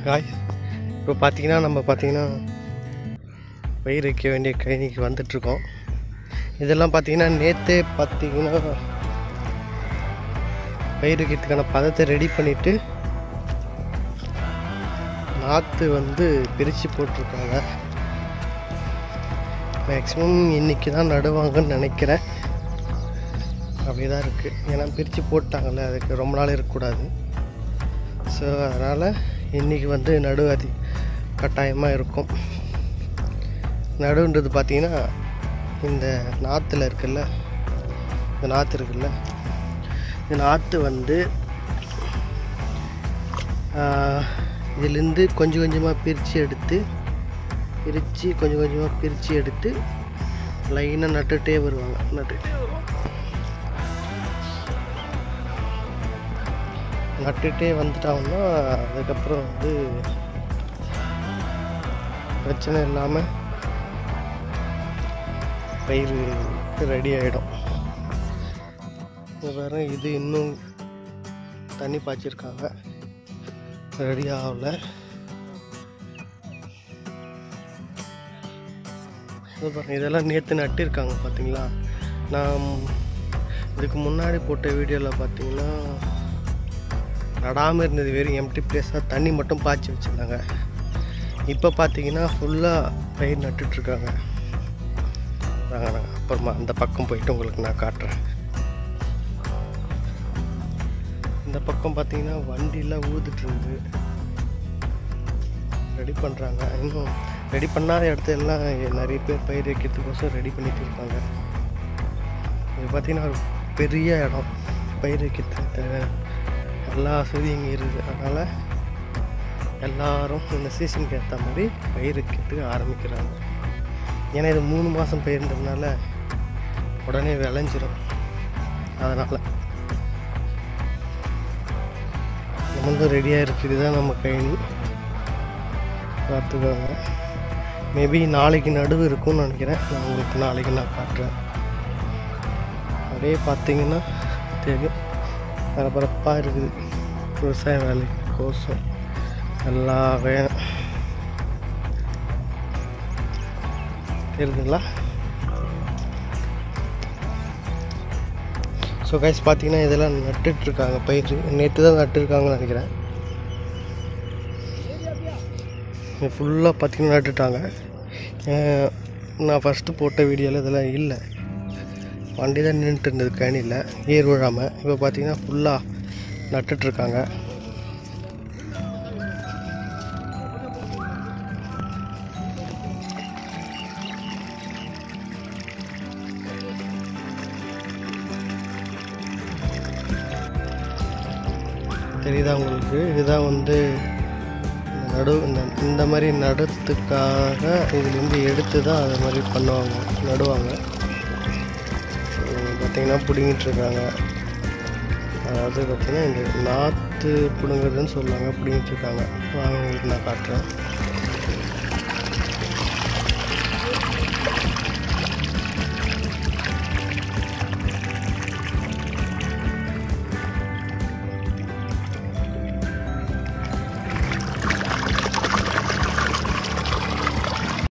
காய் இப்போ பார்த்தீங்கன்னா நம்ம பார்த்தீங்கன்னா பயிர் வைக்க வேண்டிய கழனிக்கு வந்துட்ருக்கோம் இதெல்லாம் பார்த்தீங்கன்னா நேற்றே பார்த்தீங்கன்னா பயிர் வைக்கிறதுக்கான பதத்தை ரெடி பண்ணிவிட்டு நாற்று வந்து பிரித்து போட்டிருக்காங்க மேக்ஸிமம் இன்னைக்கு தான் நடுவாங்கன்னு நினைக்கிறேன் அப்படி தான் இருக்குது ஏன்னா பிரித்து போட்டாங்கல்ல அதுக்கு ரொம்ப நாள் இருக்கக்கூடாது ஸோ அதனால் இன்றைக்கி வந்து நடு அதி கட்டாயமாக இருக்கும் நடுன்றது பார்த்தீங்கன்னா இந்த நாற்றுல இருக்குல்ல இந்த நாற்று இருக்குல்ல இந்த நாற்று வந்து ஆஹ், இதுலேருந்து கொஞ்சம் கொஞ்சமாக பிரித்து எடுத்து பிரித்து கொஞ்சம் கொஞ்சமாக பிரித்து எடுத்து லைனாக நட்டுகிட்டே வருவாங்க நட்டுகிட்டே வருவாங்க நட்டுகிட்டே வந்துட்டாங்கன்னா அதுக்கப்புறம் வந்து பிரச்சனை இல்லாமல் பயிர் ரெடி ஆகிடும் வேறு இது இன்னும் தண்ணி பாய்ச்சிருக்காங்க ரெடி ஆகல இது பாருங்க இதெல்லாம் நேற்று நட்டிருக்காங்க பார்த்தீங்களா நான் இதுக்கு முன்னாடி போட்ட வீடியோவில் பார்த்தீங்கன்னா நடாமல் இருந்தது வெறும் எம்டி பிளேஸாக தண்ணி மட்டும் பாய்ச்சி வச்சுருந்தாங்க இப்போ பார்த்தீங்கன்னா ஃபுல்லாக பயிர் நட்டுட்ருக்காங்க வாங்க நான் அப்புறமா அந்த பக்கம் போயிட்டு உங்களுக்கு நான் காட்டுறேன் இந்த பக்கம் பார்த்தீங்கன்னா வண்டிலாம் ஊதுட்டு இருந்து ரெடி பண்ணுறாங்க இன்னும் ரெடி பண்ணாத இடத்துல எல்லாம் நிறைய பேர் பயிர் வைக்கிறதுக்கோசம் ரெடி பண்ணிட்டு இருக்காங்க இது பார்த்தீங்கன்னா ஒரு பெரிய இடம் பயிர் வைக்கிறதுக்கு தேவை எல்லா வசதியும் இங்கே இருக்குது அதனால் எல்லாரும் இந்த சீசனுக்கு ஏற்ற மாதிரி பயிர் வைக்கிறதுக்கு ஆரம்பிக்கிறாங்க ஏன்னா இது மூணு மாதம் பயிர்ன்றதுனால உடனே விளைஞ்சிரும் அதனால் நம்மளும் ரெடியாக இருக்குது தான் நம்ம கழனி பார்த்துக்கோங்க மேபி நாளைக்கு நடுவு இருக்கும்னு நினைக்கிறேன் நான் உங்களுக்கு நாளைக்கு நான் காட்டுறேன் அப்படியே பார்த்தீங்கன்னா தெரியும் பரபரப்பாக இருக்குது விவசாய வேலை கோசம் எல்லா வேணும் தெரியுதுங்களா ஸோ கைஸ் பார்த்தீங்கன்னா இதெல்லாம் நட்டுட்ருக்காங்க பயிர் நேற்று தான் நட்டுருக்காங்கன்னு நினைக்கிறேன் ஃபுல்லாக பார்த்தீங்கன்னா நட்டுட்டாங்க அஹ் நான் ஃபஸ்ட்டு போட்ட வீடியோவில் இதெல்லாம் இல்லை வண்டி தான் நின்றுட்டு இருந்தது கணியில் ஏர் விழாமல் இப்போ பார்த்தீங்கன்னா ஃபுல்லாக நட்டுட்ருக்காங்க தெரியுதா உங்களுக்கு இதுதான் வந்து இந்த நடு இந்த இந்த மாதிரி நடுறதுக்காக இதுலேருந்து எடுத்து தான் அது மாதிரி பண்ணுவாங்க நடுவாங்க உம் பார்த்தீங்கன்னா பிடுங்கிட்டு இருக்காங்க அதாவது பார்த்தீங்கன்னா இந்த நாற்று பிடுங்குறதுன்னு சொல்லுவாங்க பிடுங்கிட்டு இருக்காங்க வாங்க உங்களுக்கு நான் காட்டுறேன்